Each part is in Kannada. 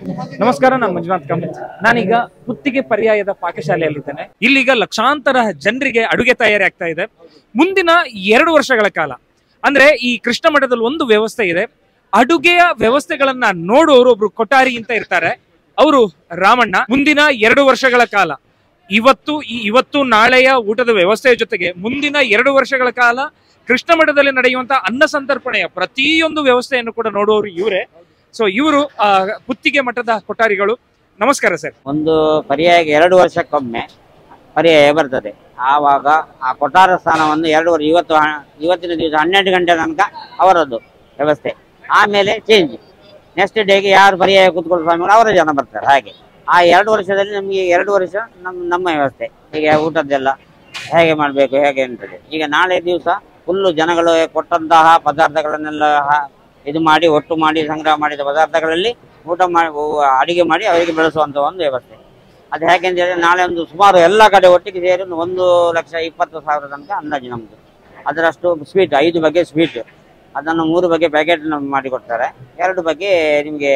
ನಮಸ್ಕಾರ ನಾನು ಮಂಜುನಾಥ್ ಕಾಮತ್ ನಾನೀಗ ಪುತ್ತಿಗೆ ಪರ್ಯಾಯದ ಪಾಕಶಾಲೆಯಲ್ಲಿದ್ದೇನೆ ಇಲ್ಲೀಗ ಲಕ್ಷಾಂತರ ಜನರಿಗೆ ಅಡುಗೆ ತಯಾರಿ ಆಗ್ತಾ ಇದೆ ಮುಂದಿನ ಎರಡು ವರ್ಷಗಳ ಕಾಲ ಅಂದ್ರೆ ಈ ಕೃಷ್ಣ ಮಠದಲ್ಲಿ ಒಂದು ವ್ಯವಸ್ಥೆ ಇದೆ ಅಡುಗೆಯ ವ್ಯವಸ್ಥೆಗಳನ್ನ ನೋಡುವವರು ಒಬ್ರು ಕೊಠಾರಿ ಅಂತ ಇರ್ತಾರೆ ಅವರು ರಾಮಣ್ಣ ಮುಂದಿನ ಎರಡು ವರ್ಷಗಳ ಕಾಲ ಇವತ್ತು ಈ ಇವತ್ತು ನಾಳೆಯ ಊಟದ ವ್ಯವಸ್ಥೆಯ ಜೊತೆಗೆ ಮುಂದಿನ ಎರಡು ವರ್ಷಗಳ ಕಾಲ ಕೃಷ್ಣ ಮಠದಲ್ಲಿ ನಡೆಯುವಂತ ಅನ್ನ ಸಂತರ್ಪಣೆಯ ಪ್ರತಿಯೊಂದು ವ್ಯವಸ್ಥೆಯನ್ನು ಕೂಡ ನೋಡುವವರು ಇವರೇ ಸೊ ಇವರು ಪುತ್ತಿಗೆ ಮಠದ ಕೊಠಾರಿಗಳು ನಮಸ್ಕಾರ ಸರ್ ಒಂದು ಪರ್ಯಾಯ ಎರಡು ವರ್ಷಕ್ಕೊಮ್ಮೆ ಪರ್ಯಾಯ ಬರ್ತದೆ ಆವಾಗ ಆ ಕೊಠಾರ ಸ್ಥಾನವನ್ನು ಎರಡು ವರ್ಷ ಇವತ್ತು ಹ- ಇವತ್ತಿನ ದಿವಸ ಹನ್ನೆರಡು ಗಂಟೆ ತನಕ ಅವರದ್ದು ವ್ಯವಸ್ಥೆ ಆಮೇಲೆ ಚೇಂಜ್ ನೆಕ್ಸ್ಟ್ ಡೇಗೆ ಯಾರು ಪರ್ಯಾಯ ಕೂತ್ಕೊಳ್ಳೋ ಸ್ವಾಮಿಗಳು ಅವರ ಜನ ಬರ್ತಾರೆ ಹಾಗೆ ಆ ಎರಡು ವರ್ಷದಲ್ಲಿ ನಮಗೆ ಎರಡು ವರ್ಷ ನಮ್ಮ ನಮ್ಮ ವ್ಯವಸ್ಥೆ ಹೀಗೆ ಊಟದ್ದೆಲ್ಲ ಹೇಗೆ ಮಾಡಬೇಕು ಹೇಗೆ ಅಂತೇಳಿ ಈಗ ನಾಳೆ ದಿವಸ ಫುಲ್ಲು ಜನಗಳು ಕೊಟ್ಟಂತಹ ಪದಾರ್ಥಗಳನ್ನೆಲ್ಲ ಹ- ಇದು ಮಾಡಿ ಒಟ್ಟು ಮಾಡಿ ಸಂಗ್ರಹ ಮಾಡಿದ ಪದಾರ್ಥಗಳಲ್ಲಿ ಊಟ ಮಾಡಿ ಅಡಿಗೆ ಮಾಡಿ ಅವರಿಗೆ ಬೆಳೆಸುವಂತ ಒಂದು ವ್ಯವಸ್ಥೆ ಅದು ಹೇಗೆ ಅಂತ ಹೇಳಿದ್ರೆ ನಾಳೆ ಒಂದು ಸುಮಾರು ಎಲ್ಲ ಕಡೆ ಒಟ್ಟಿಗೆ ಸೇರಿ ಒಂದು ಒಂದು ಲಕ್ಷ ಇಪ್ಪತ್ತು ಸಾವಿರ ತನಕ ಅಂದಾಜು ನಮ್ಮದು ಅದರಷ್ಟು ಸ್ವೀಟ್ ಐದು ಬಗೆ ಸ್ವೀಟ್ ಅದನ್ನು ಮೂರು ಬಗೆ ಪ್ಯಾಕೆಟ್ ಮಾಡಿ ಕೊಡ್ತಾರೆ ಎರಡು ಬಗೆ ನಿಮಗೆ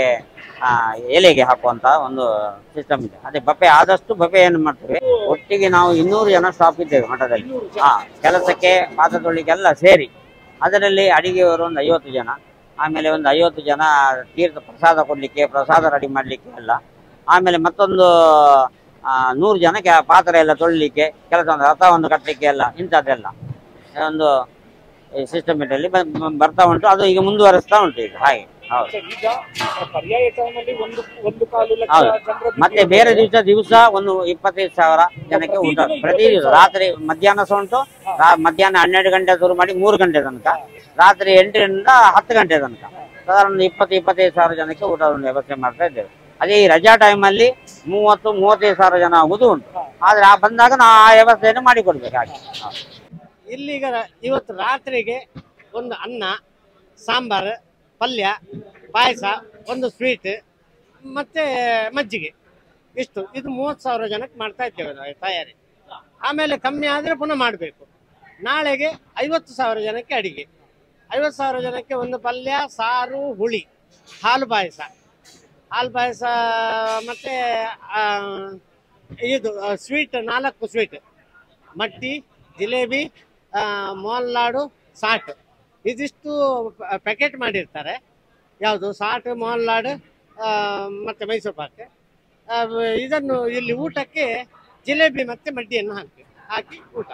ಎಲೆಗೆ ಹಾಕುವಂತ ಒಂದು ಸಿಸ್ಟಮ್ ಇದೆ ಅದೇ ಬಫೆ ಆದಷ್ಟು ಬಫೆಯನ್ನು ಮಾಡ್ತೇವೆ ಒಟ್ಟಿಗೆ ನಾವು ಇನ್ನೂರು ಜನ ಸ್ಟಾಫ್ ಇದ್ದೇವೆ ಮಠದಲ್ಲಿ ಹಾ ಕೆಲಸಕ್ಕೆ ಪಾತ್ರ ತೊಳಿಗೆಲ್ಲ ಸೇರಿ ಅದರಲ್ಲಿ ಅಡಿಗೆಯವರು ಒಂದು ಐವತ್ತು ಜನ ಆಮೇಲೆ ಒಂದು ಐವತ್ತು ಜನ ತೀರ್ಥ ಪ್ರಸಾದ ಕೊಡ್ಲಿಕ್ಕೆ ಪ್ರಸಾದ ರೆಡಿ ಮಾಡ್ಲಿಕ್ಕೆ ಎಲ್ಲ ಆಮೇಲೆ ಮತ್ತೊಂದು ಆ, ನೂರು ಜನಕ್ಕೆ ಆ ಪಾತ್ರೆ ಎಲ್ಲ ತೊಳಿಲಿಕ್ಕೆ ಕೆಲಸ ಒಂದು ರಥವನ್ನು ಕಟ್ಟಲಿಕ್ಕೆ ಎಲ್ಲ ಇಂಥದ್ದೆಲ್ಲ ಒಂದು ಸಿಸ್ಟಮೆಟಲ್ಲಿ ಬರ್ತಾ ಉಂಟು ಅದು ಈಗ ಮುಂದುವರಿಸ್ತಾ ಉಂಟು ಈಗ ಹಾಗೆ ಹೌದು ಈಗ ಪರ್ಯಾಯ ಟೈಮಲ್ಲಿ ಒಂದು ಒಂದು ಕಾಲು ಹೌದು. ಮತ್ತೆ ಬೇರೆ ದಿವಸ ದಿವಸ ಒಂದು ಇಪ್ಪತ್ತೈದು ಸಾವಿರ ಜನಕ್ಕೆ ಊಟ ಪ್ರತಿ ದಿವಸ ರಾತ್ರಿ ಮಧ್ಯಾಹ್ನ ಸಹ ಉಂಟು ರಾ- ಮಧ್ಯಾಹ್ನ ಹನ್ನೆರಡು ಗಂಟೆ ಶುರು ಮಾಡಿ ಮೂರು ಗಂಟೆ ತನಕ ರಾತ್ರಿ ಎಂಟರಿಂದ ಹತ್ತು ಗಂಟೆ ತನಕ ಸಾಧಾರಣ ಒಂದು ಇಪ್ಪತ್ತು ಇಪ್ಪತ್ತೈದು ಸಾವಿರ ಜನಕ್ಕೆ ಊಟದ ವ್ಯವಸ್ಥೆ ಮಾಡ್ತಾ ಇದ್ದೇವೆ ಅದೇ ಈ ರಜಾ ಟೈಮಲ್ಲಿ ಮೂವತ್ತು ಮೂವತ್ತೈದು ಸಾವಿರ ಜನ ಆಗುದು ಉಂಟು ಆದ್ರೆ ಆ ಬಂದಾಗ ನಾವು ಆ ವ್ಯವಸ್ಥೆಯನ್ನು ಮಾಡಿಕೊಡ್ಬೇಕು ಹಾಗೆ ಹೌದು. ಇಲ್ಲಿಗ ಇವತ್ತು ರಾತ್ರಿಗೆ ಒಂದು ಅನ್ನ ಸಾಂಬಾರು ಪಲ್ಯ ಪಾಯಸ ಒಂದು ಸ್ವೀಟ್ ಮತ್ತೆ ಮಜ್ಜಿಗೆ ಇಷ್ಟು ಇದು ಮೂವತ್ತು ಸಾವಿರ ಜನಕ್ಕೆ ಮಾಡ್ತಾ ಇದ್ದೇವೆ ನಾವು ತಯಾರಿ ಆಮೇಲೆ ಕಮ್ಮಿ ಆದರೆ ಪುನಃ ಮಾಡಬೇಕು ನಾಳೆಗೆ ಐವತ್ತು ಸಾವಿರ ಜನಕ್ಕೆ ಅಡಿಗೆ ಐವತ್ತು ಸಾವಿರ ಜನಕ್ಕೆ ಒಂದು ಪಲ್ಯ ಸಾರು ಹುಳಿ ಹಾಲು ಪಾಯಸ ಹಾಲು ಪಾಯಸ ಮತ್ತೆ ಆ, ಇದು ಸ್ವೀಟ್ ನಾಲ್ಕು ಸ್ವೀಟ್ ಮಟ್ಟಿ ಜಿಲೇಬಿ ಆ, ಮೋಹನ್ ಲಾಡು ಸಾಟ್ ಇದಿಷ್ಟು ಪ್ಯಾಕೆಟ್ ಮಾಡಿರ್ತಾರೆ ಯಾವುದು ಸಾಟ್ ಮೋಹನ್ ಲಾಡು ಆ, ಮತ್ತೆ ಮೈಸೂರು ಪಾಕ್ ಆ, ಇದನ್ನು ಇಲ್ಲಿ ಊಟಕ್ಕೆ ಜಿಲೇಬಿ ಮತ್ತೆ ಮಡ್ಡಿಯನ್ನು ಹಾಕಿ ಹಾಕಿ ಊಟ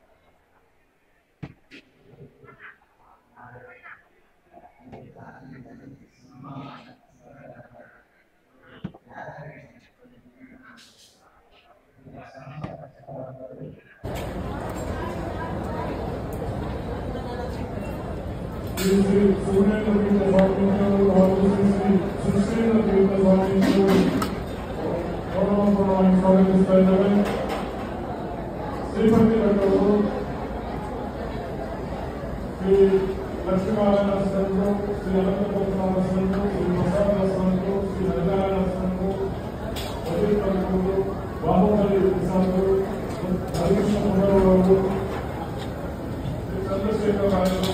ಶ್ರೀಮತಿ ಡಾಕ್ಟರು ಶ್ರೀ ಲಕ್ಷ್ಮೀನಾರಾಯಣ ಸಂತು ಶ್ರೀ ಅನಂತಪದ್ಮನಾಭ ಸಂತು ಶ್ರೀ ಪ್ರಸಾದ ಸಂತು ಶ್ರೀ ಹರಿನಾರಾಯಣ ಸಂತು ಅಜಿತ್ ಅವರು ಬಾಹುಬಲಿ ಸಂತು ಹರಿಕೃಷ್ಣ ಮುನ್ನವರು ಶ್ರೀ ಚಂದ್ರಶೇಖರ ರಾಯರು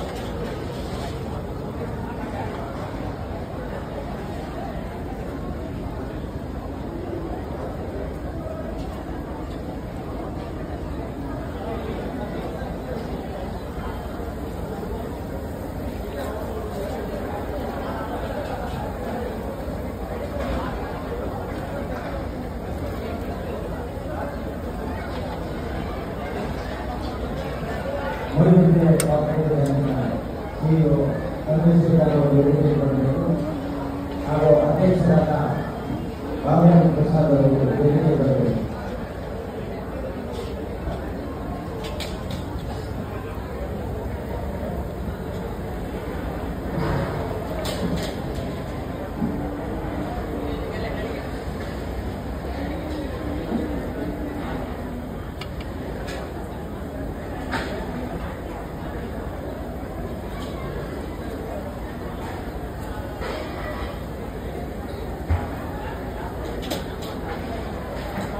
ಮೂರನೇ ಸ್ವಾತಂತ್ರ್ಯವನ್ನು ನೀವು ಚಂದ್ರಶೇಖರ್ ವೇದಿಕೆಗೊಂಡರು ಹಾಗೂ ಅಧ್ಯಕ್ಷರಾದ ಬಾಬುರಾಮ್ ಪ್ರಸಾದ್ ಅವರು ವೇದಿಕೆ ಬರಬೇಕು ಶ್ರೀ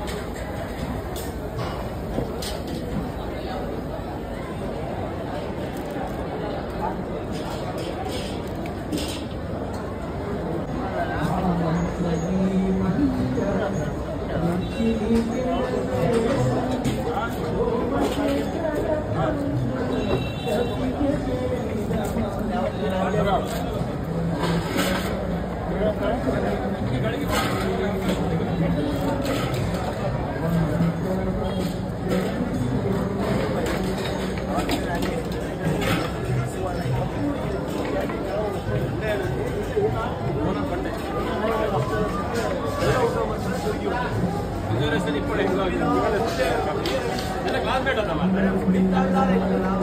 ಕ್ಲಾಸ್ಮೇಟ್